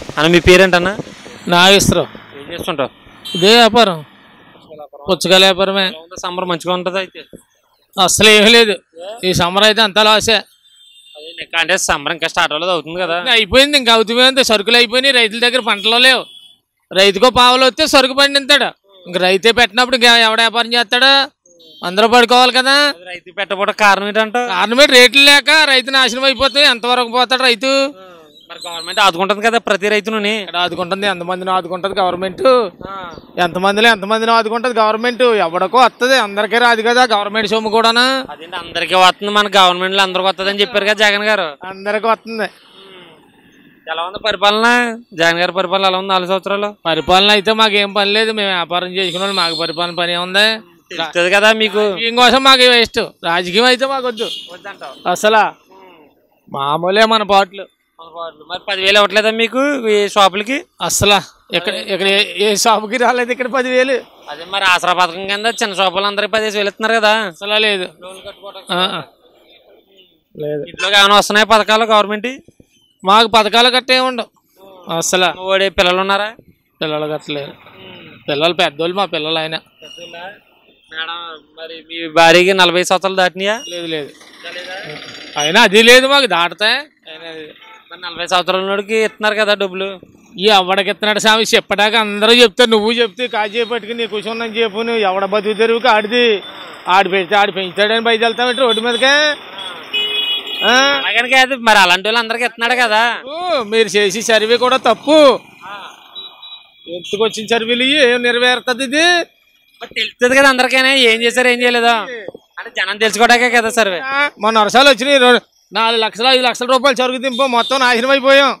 అన్న మీ పేరేంటన్నా నాగేశ్వరం ఏం చేస్తుంటావు ఇదే వ్యాపారం పుచ్చకాయల వ్యాపారమే ఎలా ఉందో సమ్మర్ మంచిగా ఉంటుంది అయితే అసలు ఏమీ లేదు ఈ సమ్మర్ అయితే అంతా లాసే అదే లెక్క అంటే సమ్మర్ ఇంకా స్టార్ట్ అవ్వలేదు అవుతుంది కదా ఇంకా అయిపోయింది ఇంకా అవుతుంది సరుకులు అయిపోయినాయి రైతుల దగ్గర పంటలు లేవు రైతుకో పావులు వస్తే సరుకు పండిస్తాడు ఇంక రైతే పెట్టినప్పుడు ఇంకా ఎవడ వ్యాపారం చేస్తాడు అందరూ పడుకోవాలి కదా అది రైతు పెట్టబోట కారణం ఏంటంటావు కారణమే రేట్లు లేక రైతు నాశనం అయిపోతాయి ఎంతవరకు పోతాడు రైతు మరి గవర్నమెంట్ ఆదుకుంటుంది కదా ప్రతి రైతుని ఇక్కడ ఆదుకుంటుంది ఎంతమందిని ఆదుకుంటుంది గవర్నమెంట్ ఎంతమందిలో ఎంతమందిని ఆదుకుంటుంది గవర్నమెంట్ ఎవడికో వస్తుంది అందరికీ రాదు కదా గవర్నమెంట్ సొమ్ము కూడాను అదేంటి అందరికీ వస్తుంది మన గవర్నమెంట్ లో అందరికి వస్తుంది అని చెప్పారు కదా జగన్ గారు అందరికి వస్తుంది ఎలా ఉంది పరిపాలన జగన్ గారి పరిపాలన ఎలా ఉంది నాలుగు సంవత్సరాలు పరిపాలన అయితే మాకేం పని లేదు మేము వ్యాపారం చేసుకునే వాళ్ళు మాకు పరిపాలన పని ఏముంది తెలుస్తుంది కదా మీకు రాజకీయం కోసం మాకు వేస్ట్ రాజకీయం అయితే మాకు వద్దు అసలు మామూలే మన పాటలు మరి పదివేలు ఇవ్వట్లేదా మీకు ఈ షాపులకి అసలు ఇక్కడ ఇక్కడ ఏ- ఏ షాపుకి రాలేదు ఇక్కడ పదివేలు అదే మరి ఆసరా పథకం కింద చిన్న షాపులు అందరికి పదివేలు వేలు ఇస్తున్నారు కదా అసలు లేదు ఆ, ఆ. లేదు ఇంట్లోకి ఏమైనా వస్తున్నాయి పథకాలు గవర్నమెంట్ మాకు పథకాలు కట్టే ఉండవు అసలు ఓడి పిల్లలు ఉన్నారా పిల్లలు కట్టలేదు పిల్లలు పెద్దోళ్ళు మా పిల్లలు ఆయన మేడం మరి మీ భార్యకి నలభై సంవత్సరాలు దాటినాయా లేదు లేదు అయినా అది లేదు మాకు దాటితే అయినా అది లేదు. మరి నలభై సంవత్సరాల నోడికి ఇస్తున్నారు కదా డబ్బులు ఈ ఎవడికి ఇస్తున్నాడు స్వామి చెప్పడాక అందరూ చెప్తారు నువ్వు చెప్తే కాజే పట్టుకుని నీ కూర్చున్నాను చెప్పు నువ్వు ఎవడ బతుకు తెరువుకి ఆడిది ఆడి పెడితే ఆడి పెంచుతాడని బయట వెళ్తామంటే రోడ్డు మీదకే ఆ? అలాగని కాదు మరి అలాంటి వాళ్ళు అందరికి ఇస్తున్నాడు కదా ఓ, మీరు చేసి సర్వే కూడా తప్పు ఎందుకు వచ్చిన సర్వేలు ఇయ్యి? ఏం నెరవేరుతుంది ఇది మరి తెలుస్తుంది కదా అందరికైనా ఏం చేశారు ఏం చేయలేదా అంటే జనం తెలుసుకోవడానికే కదా సర్వే ఆ, మొన్న వర్షాలు వచ్చినాయి రో- నాలుగు లక్షలు ఐదు లక్షల రూపాయలు సరుకు దింపు మొత్తం నాశనం అయిపోయాం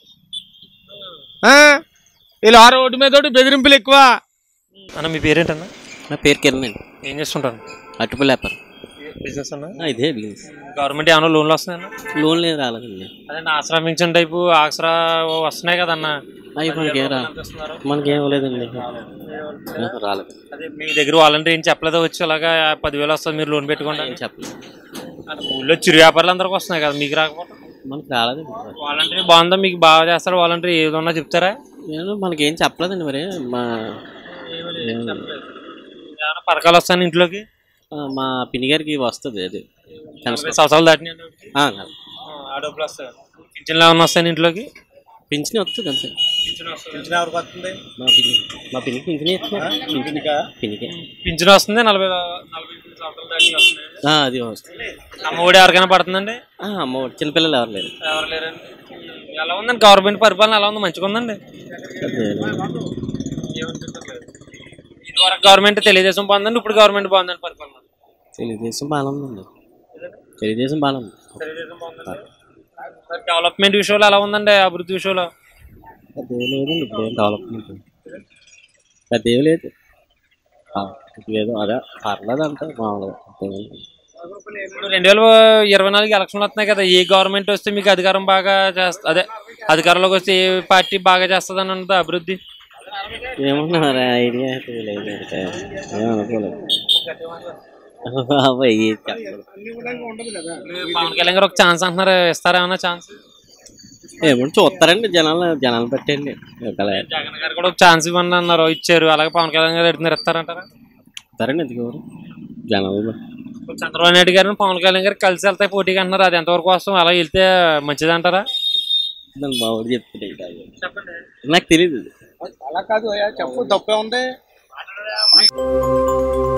ఆ? ఇలా ఆ రోడ్డు మీద ఒకటి బెదిరింపులు ఎక్కువ అన్న మీ పేరేంటన్నా నా పేరు కిరణ్ అండి ఏం చేస్తుంటాను అట్టుపల్లి వ్యాపారం బిజినెస్ అన్న ఆ, ఇదే బిజినెస్ గవర్నమెంట్ ఏమైనా లోన్లు వస్తున్నాయన్న లోన్ లేదు రాలేదండి అదే ఆసరా పింఛన్ టైపు ఆసరా వస్తున్నాయి కదన్న అవి మనకేం రా మనకేం లేదండి రాలేదు అదే మీ దగ్గర వాలంటీర్ ఏం చెప్పలేదా వచ్చి అలాగా పదివేలు వస్తుంది మీరు లోన్ పెట్టుకోండి ఏం చెప్పలేదు అంటే ఊళ్ళో చిరు వ్యాపారులు అందరికి వస్తున్నాయి కదా మీకు రాకపోతే మనకి రాలేదు వాలంటీర్ బాగుందా మీకు బాగా చేస్తారు వాలంటీర్ ఏది ఉన్నా చెప్తారా నేను మనకేం చెప్పలేదండి మరి మా ఏమైనా పథకాలు వస్తాను ఇంట్లోకి ఆ, మా పిన్ని గారికి వస్తుంది అది నలభై సంవత్సరాలు దాటినాయి ఆ, ఆ డబ్బులు వస్తాయి పింఛన్లు ఏమైనా వస్తాయి ఇంట్లోకి పింఛన్ వస్తుంది అంతే పింఛన్ ఎవరికి వస్తుంది మా పిన్ని మా పిన్నికి పింఛన్ ఇస్తున్నారు పిన్నికే పింఛన్ వస్తుంది నలభై నలభై సంవత్సరాలు దాటి వస్తుంది ఆ, అది వస్తుంది అమ్మ ఒడి ఎవరికైనా పడుతుందండి ఆ, అమ్మ ఒడి చిన్నపిల్లలు ఎవరు లేరు ఎవరు లేరండి ఎలా ఉందండి గవర్నమెంట్ పరిపాలన ఎలా ఉంది మంచిగా ఉందండి అదే. ఇదివరకు గవర్నమెంట్ తెలుగుదేశం బాగుందండి ఇప్పుడు గవర్నమెంట్ బాగుందండి పరిపాలన తెలుగుదేశం బాగానే ఉందండి తెలుగుదేశం బాగానే ఉంది తెలుగుదేశం బాగుందండి మరి డెవలప్మెంట్ విషయంలో ఎలా ఉందండి అభివృద్ధి విషయంలో పెద్ద లేదండి ఇప్పుడు ఏం డెవలప్మెంట్ పెద్ద ఏం లేదు ఆ, లేదు అదే పర్లేదు అంటే మామూలుగా అంతేం లేదు. ఇప్పుడు రెండు వేల ఇరవై నాలుగు ఎలక్షన్లు వస్తున్నాయి కదా ఏ గవర్నమెంట్ వస్తే మీకు అధికారం బాగా చేస్తా అదే అధికారంలోకి వస్తే ఏ పార్టీ బాగా చేస్తుంది అని ఉంటుంది అభివృద్ధి ఏమన్నా మరి ఐడియా అయితే లేదు అంటే ఏం అనుకోలేదు బాబాయ్ ఏం చెప్పలేదు. పవన్ కళ్యాణ్ గారు ఒక ఛాన్స్ అంటున్నారు ఇస్తారా ఏమన్నా ఛాన్స్ ఏమన్నా చూస్తారండి జనాలు జనాలు పెట్టండి ఒకవేళ జగన్ గారు కూడా ఒక ఛాన్స్ ఇవ్వండి అన్నారు ఇచ్చారు అలాగే పవన్ కళ్యాణ్ గారు ఎడుతున్నారు ఇస్తారంటారా ఇస్తారండి ఎందుకు ఎవరు జనాలు బట్టి. ఇప్పుడు చంద్రబాబు నాయుడు గారు పవన్ కళ్యాణ్ గారు కలిసి వెళ్తాయి పోటీకి అంటున్నారు అది ఎంతవరకు వస్తాం అలా వెళ్తే మంచిది అంటారా దాన్ని మా ఊరు చెప్తుంటే నాకు తెలియదు అలా కాదు చెప్పు తప్పే ఉంది